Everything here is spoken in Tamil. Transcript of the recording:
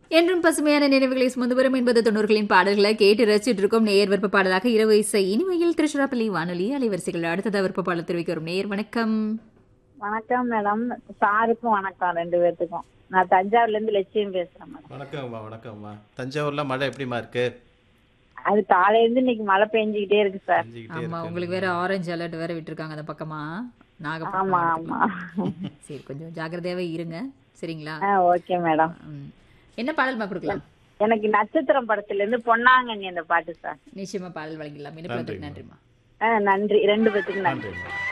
என்றும் பசுமையான நினைவுகளை சுமந்து வரும் என்பது தொண்ணூறுகளின் பாடல்களை கேட்டு ரசிச்சுட்டு இருக்கும் நேயர் விருப்ப பாடலாக இரவு இசை இனிமையில் திருச்சிராப்பள்ளி வானொலி அலைவரிசைகள் அடுத்ததா விருப்ப பாடல் தெரிவிக்க வரும் நேயர் வணக்கம் வணக்கம் மேடம் சாருக்கும் வணக்கம் ரெண்டு பேர்த்துக்கும் நான் தஞ்சாவூர்ல இருந்து லட்சியம் பேசுறேன் மேடம் வணக்கம்மா வணக்கம்மா தஞ்சாவூர்ல மழை எப்படிமா இருக்கு அது காலையில இருந்து இன்னைக்கு மழை பெஞ்சுக்கிட்டே இருக்கு சார் செஞ்சுக்கிட்டே ஆமா இருக்கு. உங்களுக்கு வேற ஆரஞ்சு அலர்ட் வேற விட்டுருக்காங்க அந்த பக்கமா நாகப்பட்டினம் ஆமா மாவட்டத்துல. ஆமா சரி கொஞ்சம் ஜாக்கிரதையாவே இருங்க சரிங்களா ஆ ஓகே மேடம் ம். என்ன பாடல்மா கொடுக்கலாம் எனக்கு நட்சத்திரம் படத்துல இருந்து பொன்னாங்கண்ணி அந்த பாட்டு சார் நிச்சயமா பாடல் வழங்கிடலாம் இணைப்பதற்கு நன்றிம்மா. நன்றிமா ஆ நன்றி ரெண்டு பேத்துக்கும் நன்றி நன்றிம்மா